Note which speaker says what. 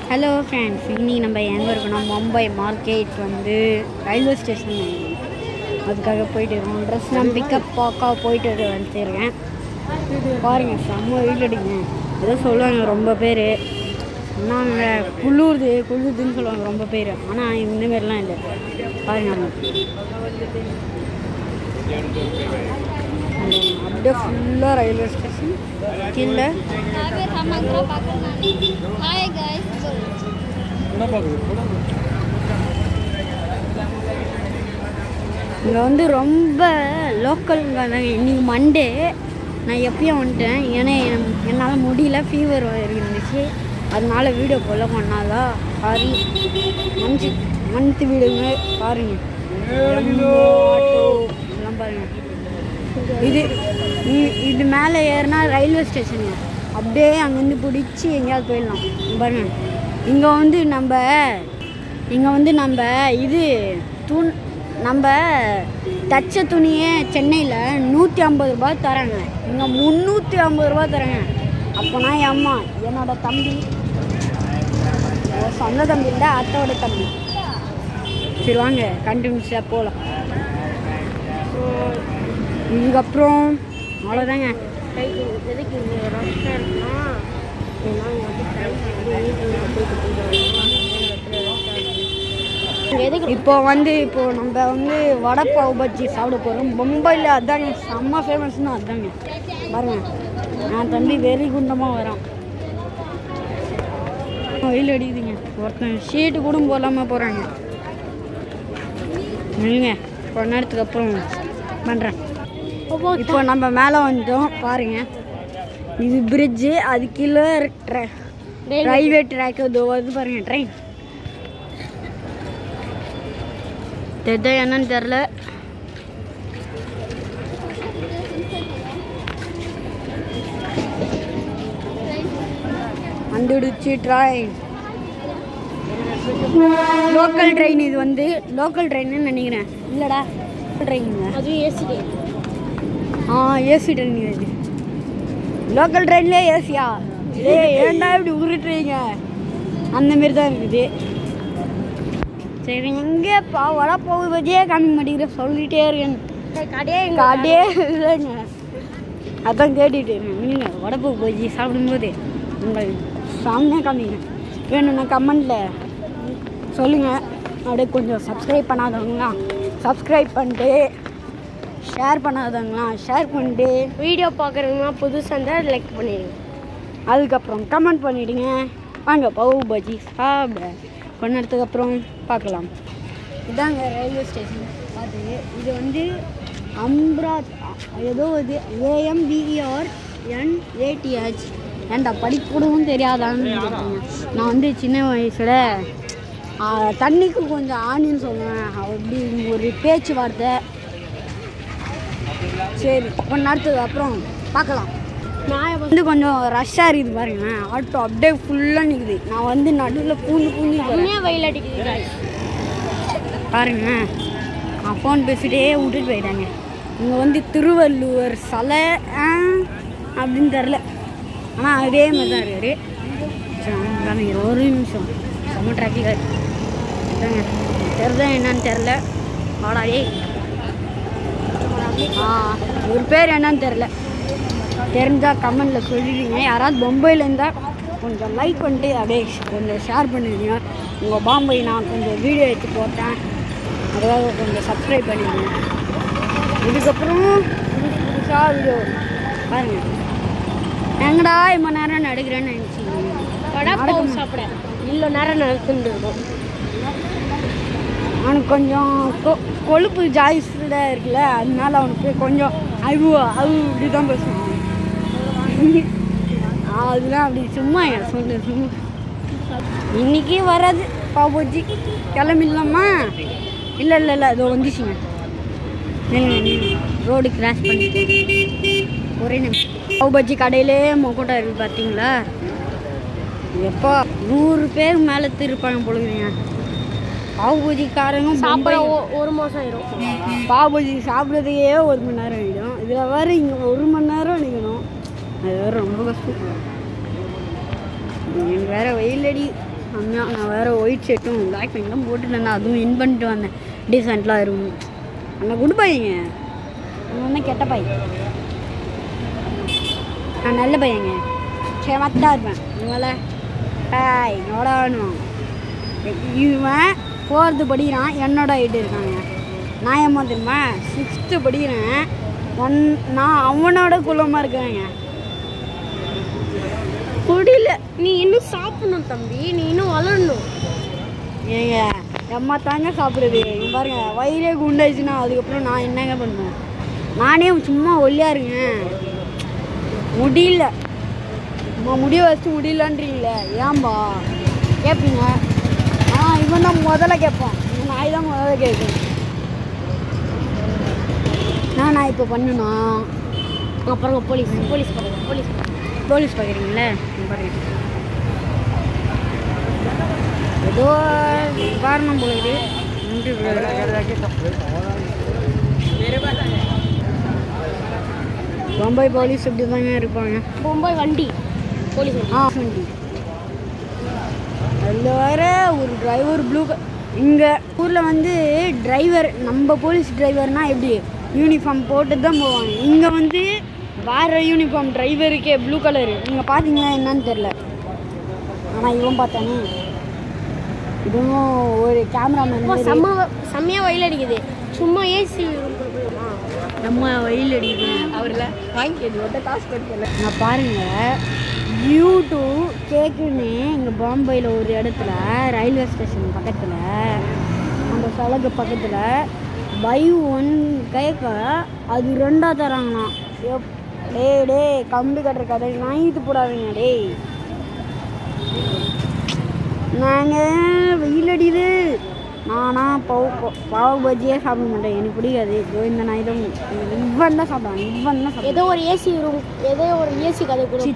Speaker 1: Hello friends இன்னைக்கு நம்ம எங்கே இருக்கோம்னா மும்பை மார்க்கெட் வந்து ரயில்வே ஸ்டேஷன் அதுக்காக போயிட்டு இருக்கோம் ட்ரெஸ்லாம் பிக்கப் பார்க்க போயிட்டு வந்துருக்கேன் பாருங்க செம்ம வெயில் அடிங்க ஏதோ சொல்லுவாங்க ரொம்ப பேர் சொன்னாங்க குளிருது குளிருதுன்னு சொல்லுவாங்க ரொம்ப பேர் ஆனால் இந்த மாதிரிலாம் இல்லை பாருங்க அப்படியே ஃபுல்லாக ரயில்வே ஸ்டேஷன் கீழே
Speaker 2: நிறைய பேர் ஹம்மங்கரா பார்க்குறேன் ஹாய் கைஸ்
Speaker 1: இங்கே வந்து ரொம்ப லோக்கலுங்க இன்னைக்கு மண்டே நான் எப்பயும் வந்துட்டேன் ஏன்னா என்- என்னால் முடியல ஃபீவர் இருந்துச்சு அதனால வீடியோ போல பண்ணாதா சாரி மஞ்சு மந்த் வீடுங்க பாருங்க ரொம்ப ஆட்டோ எல்லாம் பாருங்க இது இ- இது மேலே ஏறினா ரயில்வே ஸ்டேஷனுங்க அப்படியே அங்கேருந்து பிடிச்சி எங்கேயாவது போயிடலாம் இங்க பாருங்க இங்கே வந்து நம்ம இங்கே வந்து நம்ம இது துண் நம்ம தச்ச துணியே சென்னையில் நூற்றி ஐம்பது ரூபாய் தராங்க இங்கே முந்நூற்றி ஐம்பது ரூபாய் தராங்க அப்போனா என் அம்மா என்னோட தம்பி என் சொந்த தம்பி இல்லை அத்தோட தம்பி சரி வாங்க கண்டினியூஸாக போகலாம் இதுக்கப்புறம் அவ்வளோதாங்க
Speaker 2: எதுக்கு இங்கே ரஷ்ஷாக இருக்குன்னா ஏன்னா இங்கே வந்து எதுக்கு
Speaker 1: இப்போ வந்து இப்போ நம்ம வந்து வடை பாவு பஜ்ஜி சாப்பிட போகிறோம் மும்பையில் அதாங்க செம்ம ஃபேமஸ்னு அதாங்க பாருங்க நான் தம்பி வெறி குண்டமாக வரான் வெயில் அடிக்குதுங்க ஒருத்தன் ஷீட்டு கூட போடாமல் போகிறாங்க இல்லைங்க கொஞ்ச நேரத்துக்கு அப்புறம் பண்ணுறேன் இப்போ நம்ம மேலே வந்துட்டோம் பாருங்க இது பிரிட்ஜு அது கீழே ரயில்வே ட்ராக் இது வருது பாருங்க ட்ரெயின் தெரிஞ்சா என்னன்னு தெரில வந்துடுச்சு ட்ரெயின் லோக்கல் ட்ரெயின் இது வந்து லோக்கல் ட்ரெயின்னு நினைக்கிறேன் இல்லைடா ட்ரெயினுங்க
Speaker 2: அது ஏசி
Speaker 1: ஆ ஏசி ட்ரெயின் இது லோக்கல் ட்ரெயின்லேயே ஏசியா ஏ ஏன்டா இப்படி உருட்டுறீங்க அந்த மாரி தான் இருக்குது சரி எங்கே பா வட போகுது பற்றியே காமிக்க மாட்டேங்கிற சொல்லிட்டே இருக்கேன்
Speaker 2: கடையே
Speaker 1: கடையே இல்லைங்க அதான் கேட்டுட்டு இருக்கேன் நீங்கள் வடப்பு பஜ்ஜி சாப்பிடும்போது உங்கள் சாமியாக காமிங்க வேணும்னா கமெண்டில் சொல்லுங்கள் அப்படியே கொஞ்சம் சப்ஸ்கிரைப் பண்ணாதவங்களாம் சப்ஸ்கிரைப் பண்ணிட்டு ஷேர் பண்ணாதவங்களாம் ஷேர் பண்ணிட்டு
Speaker 2: வீடியோ பார்க்குறவங்க புதுசாக இருந்தால் லைக் பண்ணிடுங்க
Speaker 1: அதுக்கப்புறம் கமெண்ட் பண்ணிவிடுங்க வாங்க பவு பஜ்ஜி சாப்பிட கொஞ்ச நேரத்துக்கு அப்புறம் பார்க்கலாம் இதாங்க ரயில்வே ஸ்டேஷன் பார்த்து இது வந்து அம்ராத் ஏதோ இது ஏஎம்பிஇஆர் என்ஏடிஹெச் ஏன்டா படிக்கூடவும் தெரியாதான்னு கேட்டீங்க நான் வந்து சின்ன வயசில் ஆ, தண்ணிக்கு கொஞ்சம் ஆணின்னு சொல்லுவேன் அப்படி ஒரு பேச்சுவார்த்தை சரி கொஞ்ச நேரத்துக்கு அப்புறம் பார்க்கலாம் நான் வந்து கொஞ்சம் ரஷ்ஷாக இருக்குது பாருங்க ஆட்டோ அப்படியே ஃபுல்லாக நிற்குது நான் வந்து நடுவில் பூந்து பூந்து போகிறேன்
Speaker 2: உண்மையாக வெயில் அடிக்குது guys.
Speaker 1: பாருங்க நான் ஃபோன் பேசிட்டே விட்டுட்டு போயிட்டாங்க இங்கே வந்து திருவள்ளுவர் சிலை ஆ, அப்படின்னு தெரில ஆனால் அதே மாதிரி தான் இருக்காரு சரி, நான் காமிக்கிறேன். ஒரு நிமிஷம் செம்ம டிராஃபிக்காக இருக்கு இதாங்க தெரிதா என்னன்னு தெரில ஆடாயே ஆ ஒரு பேர் என்னன்னு தெரில தெரிஞ்சால் கமெண்டில் சொல்லிடுங்க யாராவது பொம்பையில் இருந்தால் கொஞ்சம் லைக் பண்ணிட்டு அப்படியே கொஞ்சம் ஷேர் பண்ணிடுங்க உங்கள் பாம்பை நான் கொஞ்சம் வீடியோ எடுத்து போட்டேன் அதுக்காக கொஞ்சம் சப்ஸ்கிரைப் பண்ணிடுங்க இதுக்கப்புறம் புதுசு புதுசாக வீடியோ பாருங்க எங்கடா இவ்வளோ நேரம் நடுக்கிறேன்னு
Speaker 2: வடை
Speaker 1: நினச்சிங்க
Speaker 2: பாவு சாப்பிட இவ்வளோ நேரம் நடந்துட்டு இருக்கோம்
Speaker 1: அவனுக்கு கொஞ்சம் கொ- கொழுப்பு ஜாஸ்தியில் இருக்குல்ல அதனால அவனுக்கு கொஞ்சம் அவு அவு இப்படி தான் பேசுவான் அதெல்லாம் அப்படி சும்மா சொல்லு சும்மா இன்னைக்கு வராது பாபோஜி கிளம்பிடலாமா இல்லை இல்லை இல்லை அதோ வந்துச்சுங்க ரோடு கிராஸ் பண்ணிட்டு ஒரே நிமிஷம் பாவு பஜ்ஜி கடையிலே மொக்கோட்டா இருக்குது பார்த்தீங்களா எப்போ நூறு பேர் மேலே திருப்பாங்க பொழுதுங்க பாவுபூஜிக்காரங்க
Speaker 2: சாப்பிட
Speaker 1: சாப்பிட
Speaker 2: ஒ- ஒரு மாதம் ஆயிரும்
Speaker 1: பாவுபூஜி சாப்பிட்றதுக்கே ஒரு மணி நேரம் ஆகிடும் இதில் வேறு இங்கே ஒரு மணி நேரம் நிற்கணும் அது வேறு ரொம்ப கஷ்டம் எனக்கு வேறு வெயில் அடி அந்த நான் வேறு ஒயிட் ஷர்ட்டும் பிளாக் பேண்ட்லாம் போட்டுட்டு இருந்தேன் அதுவும் இன் பண்ணிட்டு வந்தேன் டீசெண்டாக இருக்கும் அந்த குட் பையங்க அவன் வந்து கெட்ட பையன் நான் நல்ல பையங்க சேமத்தான் இருப்பேன் இவங்கள ஹாய் நோடானுவான் இவன் ஃபோர்த்து படிக்கிறான் என்னோட ஹைட்டு இருக்காங்க நான் ஏமா தெரியுமா சிக்ஸ்த்து படிக்கிறேன் ஒன் நான் அவனோட குள்ளமாக இருக்கேங்க
Speaker 2: முடியல நீ இன்னும் சாப்பிடணும் தம்பி நீ இன்னும் வளரணும்
Speaker 1: ஏங்க எம்மா தாங்க சாப்பிடுது இங்க பாருங்க வயிறே குண்டாயிடுச்சுன்னா அதுக்கப்புறம் நான் என்னங்க பண்ணுவேன் நானே சும்மா ஒல்லியாக இருக்கேன் முடியல அம்மா முடிய வச்சு முடியலன்றீங்களே ஏன்பா கேட்பீங்க ஆ இவன் தான் முதல்ல கேட்பான் இந்த நாய் தான் முதல்ல கேட்கும் நான் நான் இப்போ பண்ணுனா
Speaker 2: அப்புறம் போலீஸ் போலீஸ் பண்ணுங்க போலீஸ்
Speaker 1: போலீஸ் பார்க்குறீங்களே பாருங்க ஏதோ காரணம் போல இது நன்றி பம்பாய் போலீஸ் இப்படி தாங்க இருப்பாங்க
Speaker 2: மும்பை வண்டி போலீஸ் வண்டி
Speaker 1: ஆ வண்டி அதில் வர ஒரு டிரைவர் ப்ளூ இங்கே ஊரில் வந்து டிரைவர் நம்ம போலீஸ் டிரைவர்னா எப்படி யூனிஃபார்ம் போட்டு தான் போவாங்க இங்கே வந்து வேறு யூனிஃபார்ம் டிரைவருக்கே ப்ளூ கலரு நீங்கள் பார்த்தீங்களா என்னன்னு தெரில ஆனால் இவன் பார்த்தானே இதுவும் ஒரு கேமராமேன்
Speaker 2: அப்பா, செம்ம செம்மையா வெயில் அடிக்குது சும்மா ஏசி
Speaker 1: நம்ம வெயில் அடிக்குது
Speaker 2: அவர்ல வாங்கிக்கிறது ஒட்ட காசு கொடுக்கல
Speaker 1: நான் பாருங்க வியூ டு கேக்குன்னு இங்கே பாம்பேயில் ஒரு இடத்துல ரயில்வே ஸ்டேஷன் பக்கத்தில் அந்த சலகு பக்கத்தில் பை ஒன் கேட்க அது ரெண்டாக தராங்களாம் எப் டேய் டேய் கம்பி கட்டுற கதை வாங்கிட்டு போடாதீங்க டேய் நாங்கள் வெயில் அடியுது நானா பவு பாவு பஜ்ஜியே சாப்பிட மாட்டேன் எனக்கு பிடிக்காது இதோ இந்த நாய் தான் இவன் தான் சாப்பிடுவான் இவன் தான் சாப்பிடுவான்
Speaker 2: ஏதோ ஒரு ஏசி ரூம் ஏதோ ஒரு ஏசி கதை கூட
Speaker 1: சி